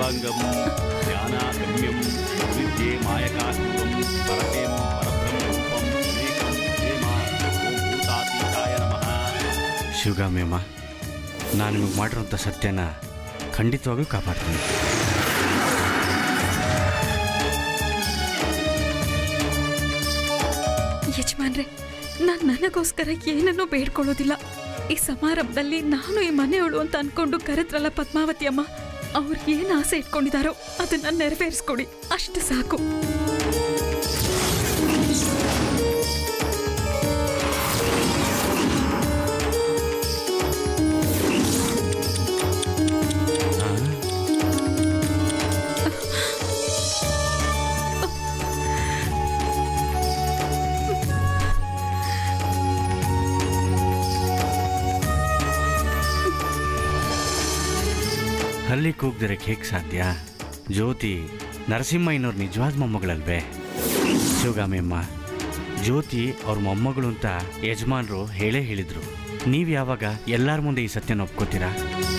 ಶಿವಾಂಗಂ ಧ್ಯಾನಾಗಮ್ಯಂ ವಿದ್ಯೆ ಮಾಯಕಾರೂಪಂ ಪರತೇಂ ಪರಬ್ರಹ್ಮರೂಪಂ ವಿವೇಕಂ ಕ್ಷೇಮ ಓಂ ಭೂತಾತೀತಾಯ ನಮಃ ಶಿವಗಾಮಿಯಮ್ಮ ನಾನು ನಿಮಗೆ ಮಾಡಿರೋಂಥ ಸತ್ಯನ ಖಂಡಿತವಾಗ್ಲೂ ಕಾಪಾಡ್ತೀನಿ ಯಜಮಾನ್ರೆ ನಾನು ನನಗೋಸ್ಕರ ಏನನ್ನೂ ಬೇಡ್ಕೊಳ್ಳೋದಿಲ್ಲ ಈ ಸಮಾರಂಭದಲ್ಲಿ ನಾನು ಈ ಮನೆಯವಳು ಅಂತ ಅನ್ಕೊಂಡು ಕರೆದ್ರಲ್ಲ ಪದ್ಮಾವತಿ ಅಮ್ಮ ಅವ್ರು ಏನು ಆಸೆ ಇಟ್ಕೊಂಡಿದಾರೋ ಅದನ್ನ ನೆರವೇರಿಸ್ಕೊಡಿ ಅಷ್ಟು ಸಾಕು ಹಲ್ಲಿ ಕೂಗ್ದಿರಕ್ಕೆ ಹೇಗೆ ಸಾಧ್ಯ ಜ್ಯೋತಿ ನರಸಿಂಹಯ್ಯನವ್ರ ನಿಜವಾದ ಮೊಮ್ಮಗಳಲ್ವೇ ಶಿವಗಾಮಿಯಮ್ಮ ಜ್ಯೋತಿ ಅವ್ರ ಮೊಮ್ಮಗಳು ಅಂತ ಯಜಮಾನರು ಹೇಳೇ ಹೇಳಿದ್ರು ನೀವು ಯಾವಾಗ ಎಲ್ಲರ ಮುಂದೆ ಈ ಸತ್ಯನ ಒಪ್ಕೋತೀರಾ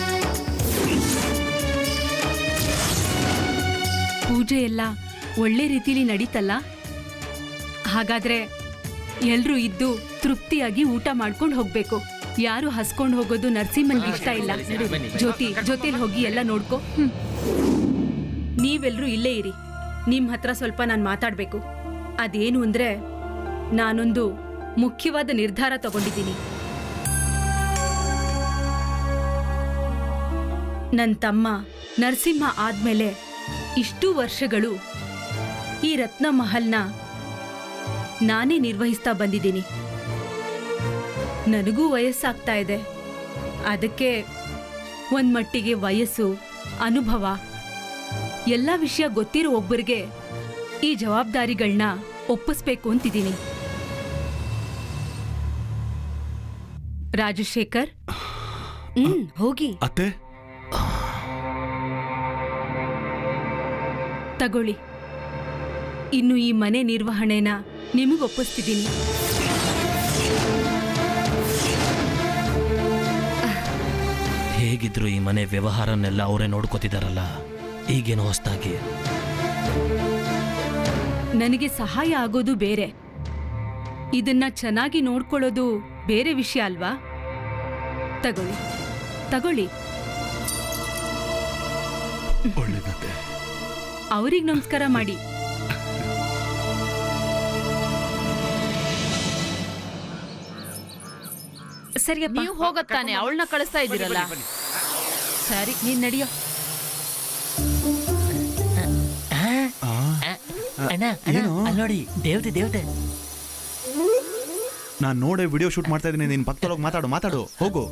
ಪೂಜೆ ಎಲ್ಲ ಒಳ್ಳೆ ರೀತಿಲಿ ನಡೀತಲ್ಲ ಹಾಗಾದ್ರೆ ಎಲ್ರೂ ಇದ್ದು ತೃಪ್ತಿಯಾಗಿ ಊಟ ಮಾಡ್ಕೊಂಡು ಹೋಗ್ಬೇಕು ಯಾರು ಹಸ್ಕೊಂಡು ಹೋಗೋದು ನರಸಿಂಹನ್ಗೆ ಇಷ್ಟ ಇಲ್ಲ ಜ್ಯೋತಿ ಜೊತೆಲಿ ಹೋಗಿ ಎಲ್ಲ ನೋಡ್ಕೊ ಹ್ಮ್. ನೀವೆಲ್ರೂ ಇಲ್ಲೇ ಇರಿ ನಿಮ್ ಹತ್ರ ಸ್ವಲ್ಪ ನಾನು ಮಾತಾಡ್ಬೇಕು ಅದೇನು ಅಂದ್ರೆ ನಾನೊಂದು ಮುಖ್ಯವಾದ ನಿರ್ಧಾರ ತಗೊಂಡಿದ್ದೀನಿ ನನ್ ತಮ್ಮ ನರಸಿಂಹ ಆದ್ಮೇಲೆ ಇಷ್ಟು ವರ್ಷಗಳು ಈ ರತ್ನ ಮಹಲ್ನ ನಾನೇ ನಿರ್ವಹಿಸ್ತಾ ಬಂದಿದ್ದೀನಿ ನನಗೂ ವಯಸ್ಸಾಗ್ತಾ ಇದೆ ಅದಕ್ಕೆ ಒಂದ್ ಮಟ್ಟಿಗೆ ವಯಸ್ಸು ಅನುಭವ ಎಲ್ಲ ವಿಷಯ ಗೊತ್ತಿರೋ ಒಬ್ಬರಿಗೆ ಈ ಜವಾಬ್ದಾರಿಗಳನ್ನ ಒಪ್ಪಿಸ್ಬೇಕು ಅಂತಿದ್ದೀನಿ ರಾಜಶೇಖರ್ ಹ್ಮ್ ಹೋಗಿ ಅತ್ತೆ ತಗೊಳ್ಳಿ ಇನ್ನು ಈ ಮನೆ ನಿರ್ವಹಣೆನ ನಿಮಗೊಪ್ಪಿಸ್ತಿದ್ದೀನಿ ಹೇಗಿದ್ರು ಈ ಮನೆ ವ್ಯವಹಾರನೆಲ್ಲ ಅವರೇ ನೋಡ್ಕೋತಿದಾರಲ್ಲ ಈಗೇನು ಹೊಸ್ದಾಗಿ ನನಗೆ ಸಹಾಯ ಆಗೋದು ಬೇರೆ ಇದನ್ನ ಚೆನ್ನಾಗಿ ನೋಡ್ಕೊಳ್ಳೋದು ಬೇರೆ ವಿಷಯ ಅಲ್ವಾ ತಗೊಳ್ಳಿ ತಗೊಳ್ಳಿ ಒಳ್ಳೇದತ್ತೆ ಅವ್ರಿಗೆ ನಮಸ್ಕಾರ ಮಾಡಿ ಸರಿಯಪ್ಪ ನೀವು ಹೋಗತ್ತಾನೆ ಅವಳನ್ನ ಕಳಿಸ್ತಾ ಇದ್ದೀರಲ್ಲ ಸರಿ ನೀನ್ ನಡಿಯೋ ಅಣ್ಣ ಅಣ್ಣ ಅಲ್ಲಿ ನೋಡಿ ದೇವತೆ ದೇವತೆ ನಾನ್ ನೋಡೆ ವಿಡಿಯೋ ಶೂಟ್ ಮಾಡ್ತಾ ಇದೀನಿ ನೀನ್ ಪಕ್ಕದೊಳಗೆ ಮಾತಾಡು ಮಾತಾಡು ಹೋಗು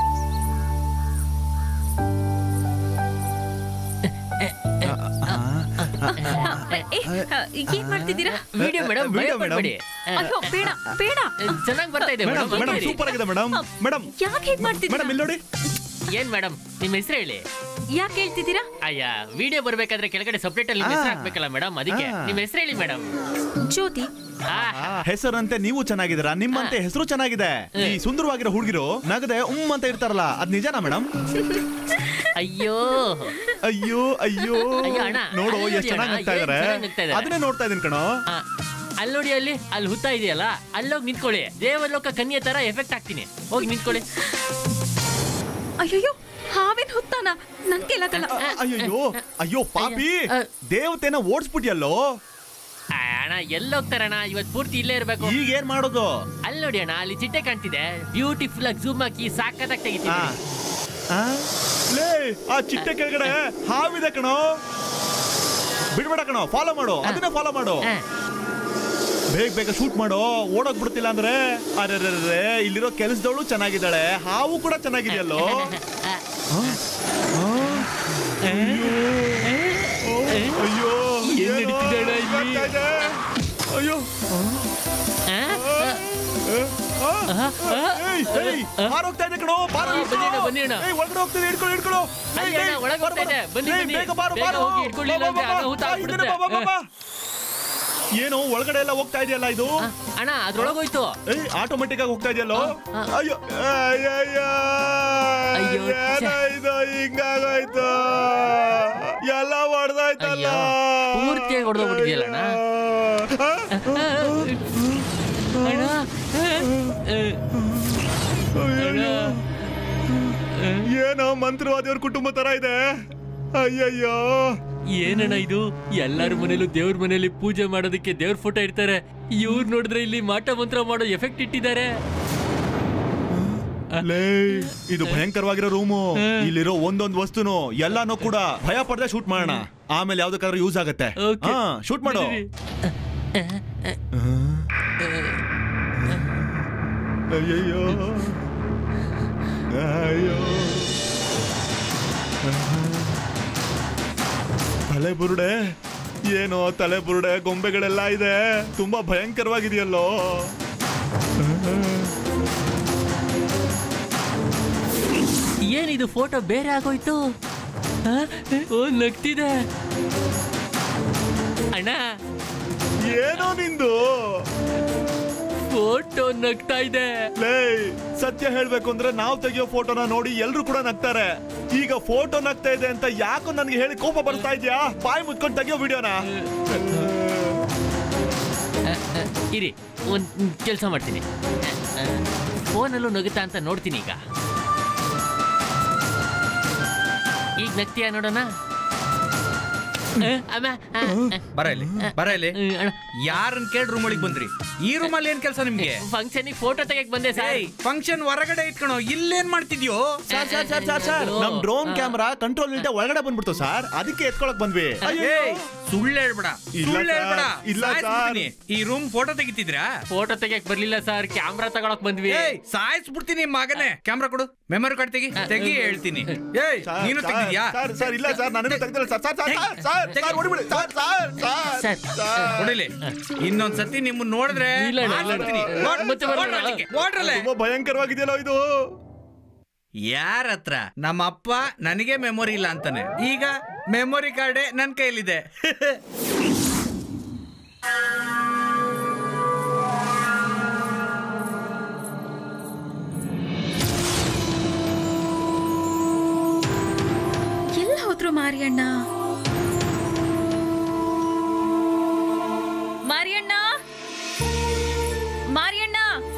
ಏ, ಏನ್ ಮಾಡ್ತಿದ್ದೀರಾ ವಿಡಿಯೋ ಮೇಡಮ್ ವಿಡಿಯೋ ಮೇಡಮ್ ಅಯ್ಯೋ ಬೇಡ ಬೇಡ ಚೆನ್ನಾಗಿ ಬರ್ತಾ ಇದೆ ಮೇಡಮ್ ಮೇಡಮ್ ಮೇಡಮ್ ಸೂಪರ್ ಆಗಿದೆ ಮೇಡಮ್ ಮೇಡಮ್ ಯಾಕೆ ಹೇಗ್ ಮಾಡ್ತಿದ್ದೀರಾ ಮೇಡಮ್ ಇಲ್ಲಿ ನೋಡಿ ಏನ್ ಮೇಡಮ್ ನಿಮ್ಮ ಹೆಸರು ಹೇಳಿ ಯಾಕೆ ಹೇಳ್ತಿದ್ದೀರಾ ಅಯ್ಯ ವಿಡಿಯೋ ಬರ್ಬೇಕಾದ್ರೆ ಕೆಳಗಡೆ ಸಪ್ರೇಟ್ ಅಲ್ಲಿ ಹೆಸರು ಆ. ಹಾಕ್ಬೇಕಲ್ಲ ಮೇಡಮ್ ಅದಕ್ಕೆ ಆ. ನಿಮ್ಮ ಹೆಸರು ಹೇಳಿ ಮೇಡಮ್ ಜ್ಯೋತಿ ಹೆಸರಂತೆ ನೀವು ಚೆನ್ನಾಗಿದ್ದೀರಾ ನಿಮ್ಮಂತೆ ಹೆಸರು ಚೆನ್ನಾಗಿದೆ ಈ ಸುಂದರವಾಗಿರೋ ಹುಡುಗಿರು ನಗದೆ ಉಮ್ ಅಂತ ಇರ್ತಾರಲ್ಲ ಅದ್ ನಿಜನಾ ಮೇಡಮ್ ಅಯ್ಯೋ ಅಯ್ಯೋ ಅಯ್ಯೋ ಅಯ್ಯೋ, ಅಣ್ಣ, ನೋಡು ಅಲ್ಲಿ ಎಷ್ಟ್ ನೋಡಿ ಚೆನ್ನಾಗಿ ಅಣ್ಣ, ಆಗ್ತಾ ಏನ್ ಇದಾರೆ ಚೆನ್ನಾಗ್ ಆಗ್ತಾ ಇದಾರೆ. ಅದನ್ನೇ ನೋಡ್ತಾ ಇದೀನಿ ಕಣೋ ಆ, ಅಲ್ಲಿ ನೋಡಿ ಅಲ್ಲಿ ಅಲ್ಲಿ ಹುತ್ತ ಇದೆಯಲ್ಲ ಅಲ್ಲೋಗಿ ನಿಂತ್ಕೊಳ್ಳಿ ದೇವಲೋಕ ಕನ್ಯೆ ತರ ಎಫೆಕ್ಟ್ ಆಗ್ತೀನಿ ಹೋಗಿ ನಿಂತ್ಕೊಳ್ಳಿ ಅಯ್ಯಯ್ಯೋ ಹಾವೇನ್ ಹುತ್ತಾನ ನನ್ ಕೇಳದಲ್ಲ ಅ- ಅಯ್ಯಯ್ಯೋ ಅಯ್ಯೋ ಪಾಪಿ ಅ. ದೇವತೆನ ಓಡಿಸ್ಬಿಟ್ಯಲ್ಲೋ ಆ, ಅಣ್ಣ ಎಲ್ಲೋಗ್ತಾರಣ್ಣ ಇವತ್ತು ಪೂರ್ತಿ ಇಲ್ಲೇ ಇರ್ಬೇಕು ಈಗ ಏನ್ ಮಾಡೋದು ಅಲ್ಲಿ ನೋಡಿ ಅಣ್ಣ ಅಲ್ಲಿ ಚಿಟ್ಟೆ ಕಾಣ್ತಿದೆ ಬ್ಯೂಟಿಫುಲ್ ಆಗಿ ಝೂಮ್ ಹಾಕಿ ಸಾಕದಾಗಿ ಆ. ತೆಗಿತೀನಿ ಆ? ಲೇ ಆ ಚಿಟ್ಟೆ ಕೆಳಗಡೆ ಹಾವಿದೆ ಕಣೋ ಬಿಡ್ಬೇಡ ಕಣೋ ಫಾಲೋ ಮಾಡು ಅದನ್ನೇ ಫಾಲೋ ಮಾಡು ಆ, ಬೇಗ ಬೇಗ ಶೂಟ್ ಮಾಡು ಓಡೋಕ್ ಬಿಡ್ತಿಲ್ಲ ಅಂದ್ರೆ ಅರೆ ಇಲ್ಲಿರೋ ಕೆಲಸದವಳು ಚೆನ್ನಾಗಿದ್ದಾಳೆ ಹಾವು ಕೂಡ ಚೆನ್ನಾಗಿದೆಯಲ್ಲೋ ಆ, ಆ? ಆ? ಅಯ್ಯೋ ಓ, ಅಯ್ಯೋ ಏನ್ ಏನೋ ನಡೀತಿದೆ ಅಣ್ಣ ಇಲ್ಲಿ? ಆಗ್ತಾ ಇದೆ. ಅಯ್ಯೋ ಆ, ಆ? ಆ? ಏಯ್, ಏಯ್, ಹಾರೋಗ್ತಾ ಇದೆ ಕಣೋ ಬಾರೋ ಆ, ಹಿಡ್ಕೊ. ಬನ್ನಿ ಅಣ್ಣ, ಬನ್ನಿ ಅಣ್ಣ. ಏಯ್, ಒಳಗಡೆ ಹೋಗ್ತಿದೆ ಹಿಡ್ಕೊಳ್ಳೋ ಹಿಡ್ಕೊಳ್ಳೋ ಅಲ್ಲಿ ಏಯ್, ಅಣ್ಣ, ಏಯ್, ಒಳಗೆ ಬಾರೋ, ಹೋಗ್ತಾ ಇದೆ. ಬಾರೋ. ಬನ್ನಿ, ಏಯ್, ಬನ್ನಿ. ಬೇಗ ಬಾರೋ ಬೇಗ ಬಾರೋ ಹೋಗಿ ಹಿಡ್ಕೊಳ್ಳಿ, ಬಾ, ಬಾ, ಇಲ್ಲಾಂದ್ರೆ ಬಾ, ಅನಾಹುತ ಬಾ, ಆಗ್ಬಿಡುತ್ತೆ. ಬಾ, ಬಾ, ಬಾ. ಏನು ಒಳಗಡೆ ಎಲ್ಲ ಹೋಗ್ತಾ ಇದೆಯಲ್ಲ ಇದು ಆ, ಅಣ್ಣ ಅದ್ರೊಳಗೋಯ್ತು ಏಯ್ ಆಟೋಮೆಟಿಕ್ ಆಗಿ ಹೋಗ್ತಾ ಇದೆಯಲ್ಲೋ ಆ. ಅಯ್ಯೋ ಅಯ್ಯಯ್ಯೋ ಅಯ್ಯೋ, ಛೆ. ಏನೋ ಇದು ಹಿಂಗಾಗೋಯ್ತು ಎಲ್ಲ ಹೊಡೆದಾಯ್ತಲ್ಲ ಅಯ್ಯೋ, ಪೂರ್ತಿಯಾಗಿ ಹೊಡ್ದೋಗ್ಬಿಟ್ಟಿದ್ಯಲ್ಲ ಅಣ್ಣ. ಅಣ್ಣ ಏನೋ ಮಂತ್ರವಾದಿಯವ್ರ ಕುಟುಂಬ ತರ ಇದೆ ಅಯ್ಯಯ್ಯೋ ಏನಣ್ಣ ಇದು ಎಲ್ಲಾರ ಮನೇಲೂ ದೇವ್ರ ಮನೇಲಿ ಪೂಜೆ ಮಾಡೋದಕ್ಕೆ ದೇವ್ರ ಫೋಟೋ ಇಡ್ತಾರೆ ಇವ್ರು ನೋಡಿದ್ರೆ ಇಲ್ಲಿ ಮಾಟ ಮಂತ್ರ ಮಾಡೋ ಎಫೆಕ್ಟ್ ಇಟ್ಟಿದ್ದಾರೆ ಲೇ ಇದು ಭಯಂಕರವಾಗಿರೋ ರೂಮು ಇಲ್ಲಿರೋ ಒಂದೊಂದ್ ವಸ್ತುನು ಎಲ್ಲಾನು ಕೂಡ ಭಯ ಪಡದೆ ಶೂಟ್ ಮಾಡೋಣ ಆಮೇಲೆ ಯಾವ್ದಕ್ಕಾದ್ರೂ ಯೂಸ್ ಆಗತ್ತೆ Okay. ಹಾ ಶೂಟ್ ಮಾಡು ಅಯ್ಯಯ್ಯೋ ಅಯ್ಯೋ ತಲೆ ಬುರುಡೆ ಏನೋ ತಲೆ ಬುರುಡೆ ಗೊಂಬೆಗಳೆಲ್ಲ ಇದೆ ತುಂಬಾ ಭಯಂಕರವಾಗಿದೆಯಲ್ಲೋ ಏನಿದು ಫೋಟೋ ಬೇರೆ ಆಗೋಯ್ತು ಆ? ಓ ನಗ್ತಿದೆ ಅಣ್ಣ ಏನೋ ನಿಂದು ಫೋಟೋ ನಗ್ತಾ ಇದೆ ಲೇ ಸತ್ಯ ಹೇಳ್ಬೇಕು ಅಂದ್ರೆ ನಾವ್ ತೆಗಿಯೋ ಫೋಟೋನ ನೋಡಿ ಎಲ್ರು ಕೂಡ ನಗ್ತಾರೆ ಈಗ ಫೋಟೋ ನಗ್ತಾ ಇದೆ ಅಂತ ಯಾಕೋ ನನ್ಗೆ ಹೇಳಿ ಕೋಪ ಬರ್ತಾ ಇದ್ಯಾ ಬಾಯಿ ಮುಚ್ಕೊಂಡು ತೆಗಿಯೋ ವಿಡಿಯೋನ ಆ, ಆ, ಇರಿ ಒಂದ್ ಕೆಲಸ ಮಾಡ್ತೀನಿ ಫೋನಲ್ಲೂ ನಗುತ್ತಾ ಅಂತ ನೋಡ್ತೀನಿ ಈಗ ಈಗ ನಗ್ತೀಯಾ ನೋಡೋಣ ಆ, ಅಮ್ಮ, ಆ, ಆ, ಬರ ಇಲ್ಲಿ ಬರ ಇಲ್ಲಿ ಆ, ಅಣ್ಣ ಯಾರನ್ ಕೇಳಿ ರೂಮ್ ಒಳಗೆ ಬಂದ್ರಿ ಈ ರೂಮಲ್ಲಿ ಏನ್ ಕೆಲಸ ನಿಮ್ಗೆ ಫಂಕ್ಷನ್ ಫೋಟೋ ತೆಗಿಯಕ್ ಬಂದೆ ಸರ್ ಫಂಕ್ಷನ್ ಹೊರಗಡೆ ಇಟ್ಕೊಳೋ ಇಲ್ಲೇನ್ ಮಾಡ್ತಿದ್ಯೋ sir sir sir sir sir ನಮ್ ಡ್ರೋನ್ ಕ್ಯಾಮ್ರಾ ಕಂಟ್ರೋಲ್ ಇಲ್ಲದೆ ಒಳಗಡೆ ಬಂದ್ಬಿಡ್ತು ಸರ್ ಅದಕ್ಕೆ ಎತ್ಕೊಳಕ್ ಬಂದ್ವಿ ಏಯ್ ಸುಳ್ಳು ಹೇಳ್ಬೇಡ ಇಲ್ಲ ಸುಳ್ಳು ಸರ್, ಹೇಳ್ಬೇಡ ಇಲ್ಲ ಸರ್. ಸಾಯಿಸ್ಬಿಡ್ತೀನಿ. ಈ ರೂಮ್ ಫೋಟೋ ತೆಗಿತಿದ್ರಾ ಫೋಟೋ ತೆಗಿಯಕ್ ಬರ್ಲಿಲ್ಲ ಸರ್ ಕ್ಯಾಮ್ರಾ ತಗೊಳಕ್ ಬಂದ್ವಿ ಏಯ್ ಸಾಯಿಸ್ಬಿಡ್ತೀನಿ ಮಗನೇ ಕ್ಯಾಮ್ರಾ ಕೊಡು ಮೆಮೊರಿ ಕಾರ್ಡ್ ತೆಗಿ ತೆಗಿ ಹೇಳ್ತೀನಿ ಏಯ್ ಸರ್, ನೀನು ಸರ್, ತೆಗಿದ್ಯಾ ಸರ್ ಸರ್ ಇಲ್ಲ ಸರ್ ನನಗೆ ತೆಗ್ದಿಲ್ಲ sir sir sir sir sir ತೆಗಿ. ಸರ್ ಹೊಡಿಬಿಡಿ sir sir sir sir, sir ಕೊಡಿಲಿ ಇನ್ನೊಂದ್ ಸತಿ ನಿಮ್ಮನ್ನ ನೋಡಿದ್ರೆ ಇಲ್ಲ, ಇಲ್ಲ, ಇಲ್ಲ. ಮಾಡ್ಬಿಡ್ತೀನಿ. ಓಡ್- ಮತ್ತೆ ಬರ್ಬೇಡ. ಓಡ್ರಲ್ಲ ಅಲ್ಲಿಗೆ, ಓಡ್ರಲ್ಲೇ. ತುಂಬಾ ಭಯಂಕರವಾಗಿದೆಯಲ್ಲ ಇದು ಯಾರ ಹತ್ರ ನಮ್ಮ ಅಪ್ಪ ನನಗೆ ಮೆಮೊರಿ ಇಲ್ಲ ಅಂತಾನೆ ಈಗ ಮೆಮೊರಿ ಕಾರ್ಡೇ ನನ್ನ ಕೈಯಲ್ಲಿದೆ ಎಲ್ಲ ಹೋದ್ರು ಮಾರಿಯಣ್ಣ ಮಾರಿಯಣ್ಣ ಮಾರಿಯಣ್ಣ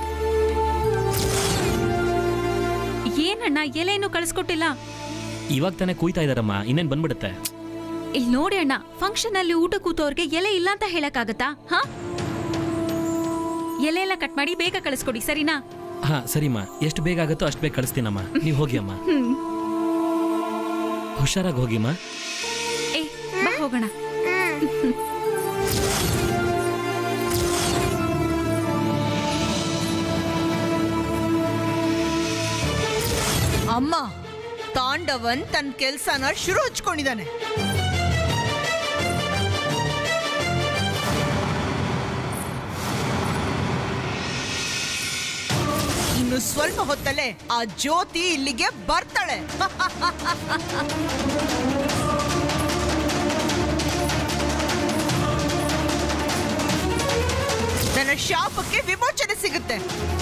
ಏನಣ್ಣ ಎಲೆಯನ್ನು ಕಳಿಸ್ಕೊಟ್ಟಿಲ್ಲ ಇವಾಗ ತಾನೇ ಕೂಯ್ತಾ ಇದಾರಮ್ಮ ಇನ್ನೇನ್ ಬಂದ್ಬಿಡುತ್ತೆ ಇಲ್ಲಿ ನೋಡಿ ಅಣ್ಣ ಫಂಕ್ಷನ್ ಅಲ್ಲಿ ಊಟ ಕೂತವ್ರಿಗೆ ಎಲೆ ಇಲ್ಲ ಅಂತ ಹೇಳಕ್ಕಾಗತ್ತಾ ಹಾ ಎಲೆ ಎಲ್ಲ ಕಟ್ ಮಾಡಿ ಬೇಗ ಕಳಿಸ್ಕೊಡಿ ಸರಿನಾ ಹಾ ಸರಿಮ್ಮ ಎಷ್ಟು ಬೇಗ ಆಗುತ್ತೋ ಅಷ್ಟು ಬೇಗ ಕಳಿಸ್ತೀನಮ್ಮ ನೀವು ಹೋಗಿ ಅಮ್ಮ ಹ್ಮ್ ಹುಷಾರಾಗಿ ಹೋಗಿಮ್ಮ ಏ ಬಾ ಹೋಗೋಣ ಅಮ್ಮ ತಾಂಡವನ್ ತನ್ನ ಕೆಲ್ಸನ ಶುರು ಹಚ್ಕೊಂಡಿದ್ದಾನೆ ಇನ್ನು ಸ್ವಲ್ಪ ಹೊತ್ತಲ್ಲೇ ಆ ಜ್ಯೋತಿ ಇಲ್ಲಿಗೆ ಬರ್ತಾಳೆ ನನ್ನ ಶಾಪಕ್ಕೆ ವಿಮೋಚನೆ ಸಿಗುತ್ತೆ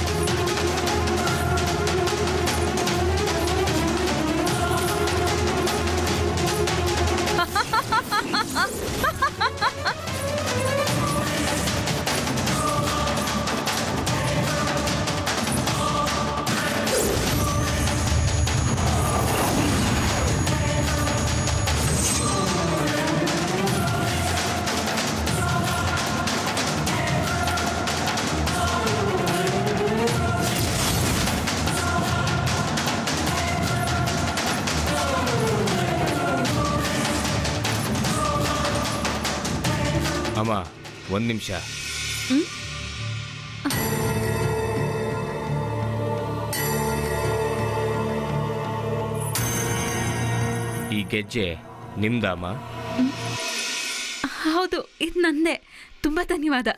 ಅಮ್ಮ ಒಂದ್ ನಿಮಿಷ ಈ ಗೆಜ್ಜೆ ನಿಮ್ದಮ್ಮ ಹೌದು ಇದು ನಂದೇ ತುಂಬಾ ಧನ್ಯವಾದ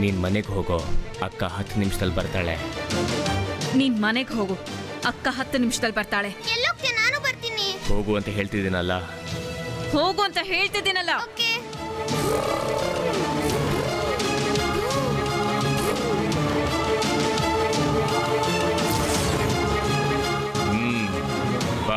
ನೀನ್ ಮನೆಗೆ ಹೋಗೋ ಅಕ್ಕ ಹತ್ತು ನಿಮಿಷದಲ್ಲಿ ಬರ್ತಾಳೆ ನೀನ್ ಮನೆಗೆ ಹೋಗು ಅಕ್ಕ ಹತ್ತು ನಿಮಿಷದಲ್ಲಿ ಬರ್ತಾಳೆ ಎಲ್ಲೋಗ್ತೆ ನಾನು ಬರ್ತೀನಿ ಹೋಗು ಅಂತ ಹೇಳ್ತಿದ್ದೀನಲ್ಲ ಹೋಗು ಅಂತ ಹೇಳ್ತಿದ್ದೀನಲ್ಲ ಓಕೆ ಹ್ಮ್ ಬಾ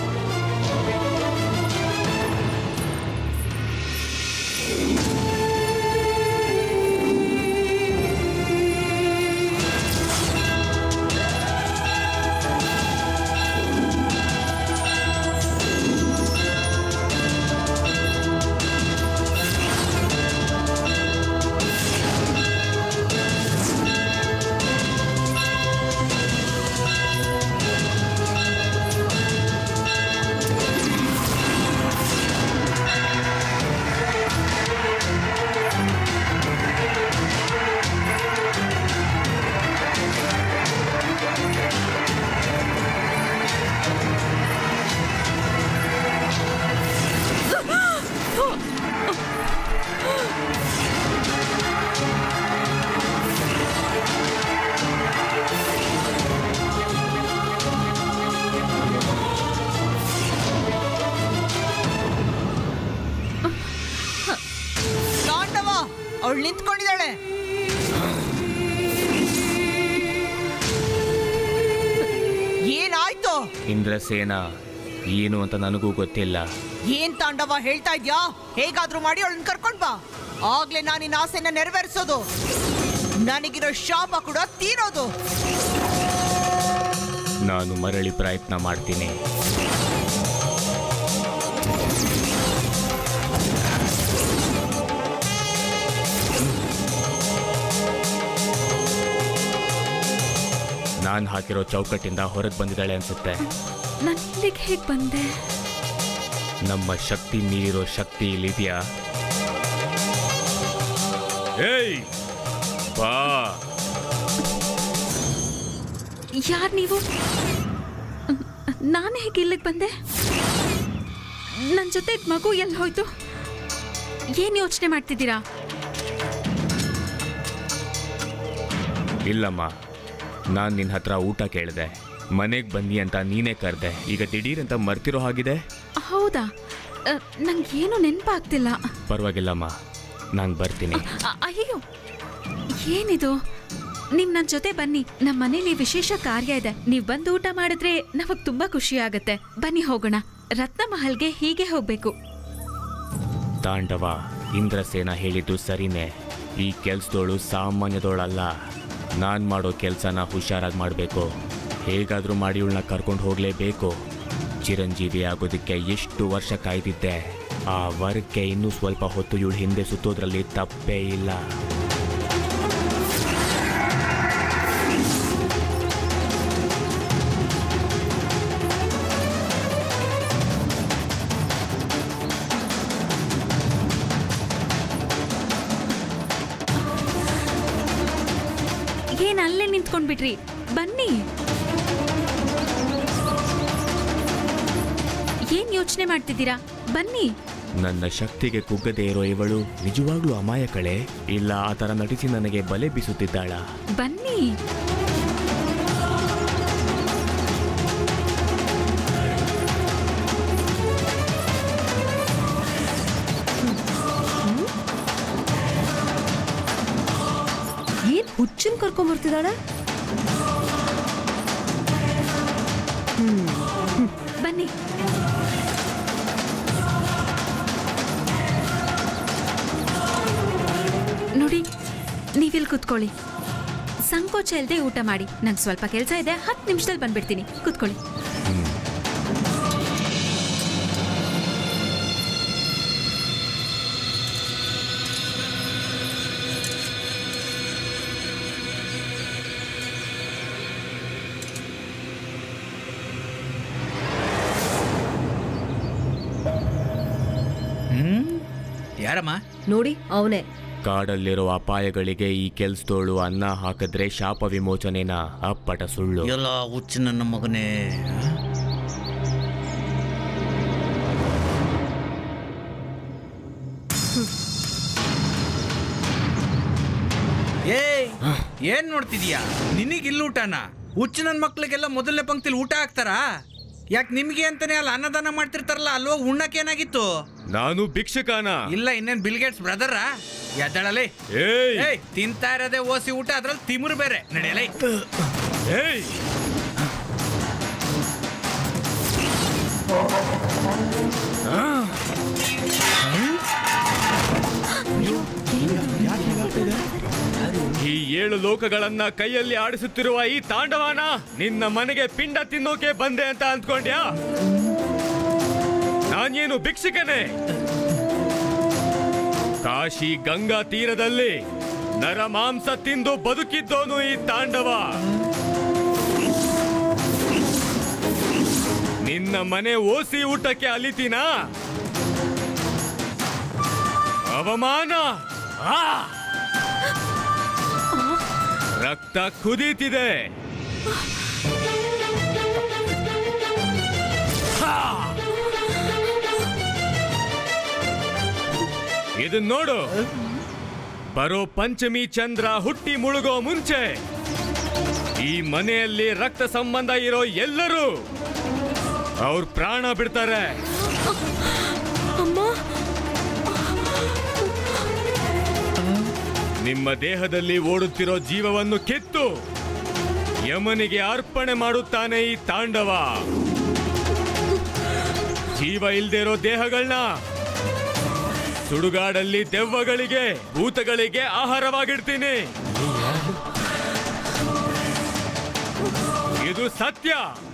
ತಾಂಡವ ಅವಳು ನಿಂತ್ಕೊಂಡಿದ್ದಾಳೆ ಏನಾಯ್ತು ಇಂದ್ರಸೇನ ಏನು ಅಂತ ನನಗೂ ಗೊತ್ತಿಲ್ಲ ಏನ್ ತಾಂಡವ ಹೇಳ್ತಾ ಇದ್ಯಾ ಹೇಗಾದ್ರೂ ಮಾಡಿ ಅವಳನ್ನ ಕರ್ಕೊಂಡ್ ಬಾ ಆಗ್ಲೇ ನಾನು ನಿನ್ನ ಆಸೆನ ನೆರವೇರಿಸೋದು ನನಗಿರೋ ಶಾಪ ಕೂಡ ತೀರೋದು ನಾನು ಮರಳಿ ಪ್ರಯತ್ನ ಮಾಡ್ತೀನಿ ನಾನು ಹಾಕಿರೋ ಚೌಕಟ್ಟಿಂದ ಹೊರಗೆ ಬಂದಿದ್ದಾಳೆ ಅನ್ಸುತ್ತೆ ನಾನು ಇಲ್ಲಿಗೆ ಹೇಗೆ ಬಂದೆ ನಮ್ಮ ಶಕ್ತಿ ಮೀರಿರೋ ಶಕ್ತಿ ಇಲ್ಲಿದೆಯಾ ಏಯ್ ಬಾ ಯಾರು ನೀವು ನಾನು ಹೇಗೆ ಇಲ್ಲಿಗೆ ಬಂದೆ ನನ್ನ ಜೊತೆ ಇದ್ದ ಮಗು ಎಲ್ಲಿ ಹೋಯ್ತು ಏನು ಯೋಚನೆ ಮಾಡ್ತಿದ್ದೀರಾ ಇಲ್ಲಮ್ಮ ನಾನು ನಿನ್ನ ಹತ್ರ ಊಟ ಕೇಳಿದೆ ಮನೆಗೆ ಬನ್ನಿ ಅಂತ ನೀನೇ ಕರೆದೆ ಈಗ ದಿಢೀರ್ ಅಂತ ಮರ್ತಿರೋ ಹಾಗಿದೆ ಹೌದಾ ನಂಗೆ ಏನು ನೆನಪಾಗ್ತಿಲ್ಲ ಪರವಾಗಿಲ್ಲಮ್ಮ ನಾನು ಬರ್ತೀನಿ ಅ- ಅಯ್ಯೋ ಏನಿದು ನೀವು ನನ್ನ ಜೊತೆ ಬನ್ನಿ ನಮ್ಮ ಮನೇಲಿ ವಿಶೇಷ ಕಾರ್ಯ ಇದೆ ನೀವು ಬಂದು ಊಟ ಮಾಡಿದ್ರೆ ನಮಗ್ ತುಂಬಾ ಖುಷಿ ಆಗತ್ತೆ ಬನ್ನಿ ಹೋಗೋಣ ರತ್ನಮಹಲ್ಗೆ ಹೀಗೆ ಹೋಗ್ಬೇಕು ತಾಂಡವ ಇಂದ್ರಸೇನ ಹೇಳಿದ್ದು ಸರಿನೇ ಈ ಕೆಲ್ಸದೋಳು ಸಾಮಾನ್ಯದೋಳಲ್ಲ ನಾನು ಮಾಡೋ ಕೆಲಸನ ಹುಷಾರಾಗಿ ಮಾಡಬೇಕು ಹೇಗಾದರೂ ಮಾಡಿ ಇವಳನ್ನ ಕರ್ಕೊಂಡು ಹೋಗಲೇಬೇಕು ಚಿರಂಜೀವಿ ಆಗೋದಕ್ಕೆ ಎಷ್ಟು ವರ್ಷ ಕಾಯ್ದಿದ್ದೆ ಆ ವರ್ಗಕ್ಕೆ ಇನ್ನೂ ಸ್ವಲ್ಪ ಹೊತ್ತು ಇವಳು ಹಿಂದೆ ಸುತ್ತೋದ್ರಲ್ಲಿ ತಪ್ಪೇ ಇಲ್ಲ ಏನ್ ಅಲ್ಲೇ ನಿಂತ್ಕೊಂಡ್ಬಿಟ್ರಿ ಬನ್ನಿ ಏನ್ ಯೋಚನೆ ಮಾಡ್ತಿದ್ದೀರಾ ಬನ್ನಿ ನನ್ನ ಶಕ್ತಿಗೆ ಕುಗ್ಗದೇ ಇರೋ ಇವಳು ನಿಜವಾಗ್ಲೂ ಅಮಾಯಕಳೆ ಇಲ್ಲ ಆ ಥರ ನಟಿಸಿ ನನಗೆ ಬಲೆ ಬೀಸುತ್ತಿದ್ದಾಳ ಬನ್ನಿ ಏನ್ ಹುಚ್ಚನ್ ಕರ್ಕೊಂಬರ್ತಿದ್ದಾಳೆ ಬನ್ನಿ ನೋಡಿ ನೀವಿಲ್ಲಿ ಕುತ್ಕೊಳ್ಳಿ ಸಂಕೋಚ ಇಲ್ಲದೆ ಊಟ ಮಾಡಿ ನಂಗೆ ಸ್ವಲ್ಪ ಕೆಲಸ ಇದೆ ಹತ್ತು ನಿಮಿಷದಲ್ಲಿ ಬಂದ್ಬಿಡ್ತೀನಿ ಕುತ್ಕೊಳ್ಳಿ ಹ್ಮ್ ಯಾರಮ್ಮ ನೋಡಿ ಅವನೇ ಕಾಡಲ್ಲಿರೋ ಅಪಾಯಗಳಿಗೆ ಈ ಕೆಲ್ಸದೋಳು ಅನ್ನ ಹಾಕಿದ್ರೆ ಶಾಪ ವಿಮೋಚನೆನ ಅಪ್ಪಟ ಸುಳ್ಳು ಎಲ್ಲ ಹುಚ್ಚು ನನ್ನ ಮಗನೇ ಏನ್ ನೋಡ್ತಿದ್ಯಾ ನಿನಗ್ ಇಲ್ಲಿ ಊಟನ ಹುಚ್ಚು ನನ್ ಮಕ್ಳಿಗೆಲ್ಲ ಮೊದಲನೇ ಪಂಕ್ತಿಲಿ ಊಟ ಹಾಕ್ತಾರಾ ಯಾಕೆ ನಿಮ್ಗೆ ಅಂತಾನೆ ಅಲ್ಲಿ ಅನ್ನದಾನ ಮಾಡ್ತಿರ್ತಾರಲ್ಲ ಅಲ್ವಾ ಉಣ್ಣಕ್ಕೆ ಏನಾಗಿತ್ತು ನಾನು ಭಿಕ್ಷುಕನ ಇಲ್ಲ ಇನ್ನೇನ್ ಬಿಲ್ಗೇಟ್ಸ್ ಬ್ರದರ ಎದ್ದಳಲೇ ಏಯ್ ಏಯ್ ತಿಂತಾ ಇರೋದೇ ಓಸಿ ಊಟ ಅದ್ರಲ್ಲಿ ತಿಮುರು ಬೇರೆ ನಡೆಯಲೇ ಏಯ್ ಈ ಏಳು ಲೋಕಗಳನ್ನ ಕೈಯಲ್ಲಿ ಆಡಿಸುತ್ತಿರುವ ಈ ತಾಂಡವನ ನಿನ್ನ ಮನೆಗೆ ಪಿಂಡ ತಿನ್ನೋಕೆ ಬಂದೆ ಅಂತ ಅಂದ್ಕೊಂಡ್ಯಾ ನಾನೇನು ಭಿಕ್ಷುಕನೇ ಕಾಶಿ ಗಂಗಾ ತೀರದಲ್ಲಿ ನರಮಾಂಸ ತಿಂದು ಬದುಕಿದ್ದೋನು ಈ ತಾಂಡವ ನಿನ್ನ ಮನೆ ಓಸಿ ಊಟಕ್ಕೆ ಅಲಿತೀನಾ ಅವಮಾನ ಆ! ರಕ್ತ ಕುದೀತಿದೆ ಹಾ! ಇದನ್ ನೋಡು ಬರೋ ಪಂಚಮಿ ಚಂದ್ರ ಹುಟ್ಟಿ ಮುಳುಗೋ ಮುಂಚೆ ಈ ಮನೆಯಲ್ಲಿ ರಕ್ತ ಸಂಬಂಧ ಇರೋ ಎಲ್ಲರೂ ಅವ್ರ ಪ್ರಾಣ ಬಿಡ್ತಾರೆ ನಿಮ್ಮ ದೇಹದಲ್ಲಿ ಓಡುತ್ತಿರೋ ಜೀವವನ್ನು ಕಿತ್ತು ಯಮನಿಗೆ ಅರ್ಪಣೆ ಮಾಡುತ್ತಾನೆ ಈ ತಾಂಡವ ಜೀವ ಇಲ್ದೇ ಇರೋ ದೇಹಗಳನ್ನ ಸುಡುಗಾಡಲ್ಲಿ ದೆವ್ವಗಳಿಗೆ ಭೂತಗಳಿಗೆ ಆಹಾರವಾಗಿಡ್ತೀನಿ ಇದು ಸತ್ಯ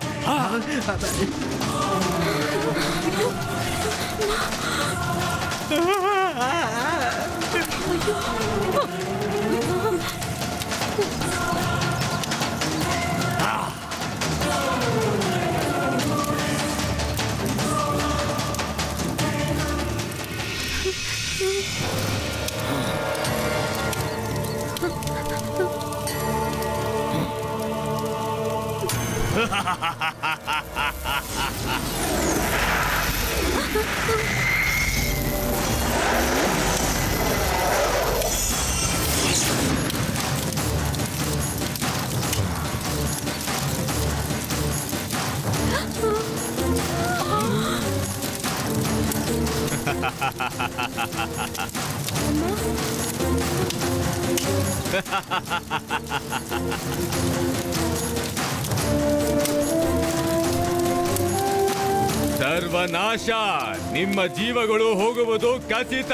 ಸರ್ವನಾಶ ನಿಮ್ಮ ಜೀವಗಳು ಹೋಗುವುದು ಖಚಿತ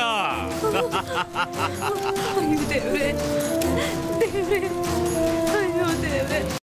ಅಯ್ಯೋ ದೇವ್ರೆ ದೇವ್ರೆ ಅಯ್ಯೋ ದೇವ್ರೆ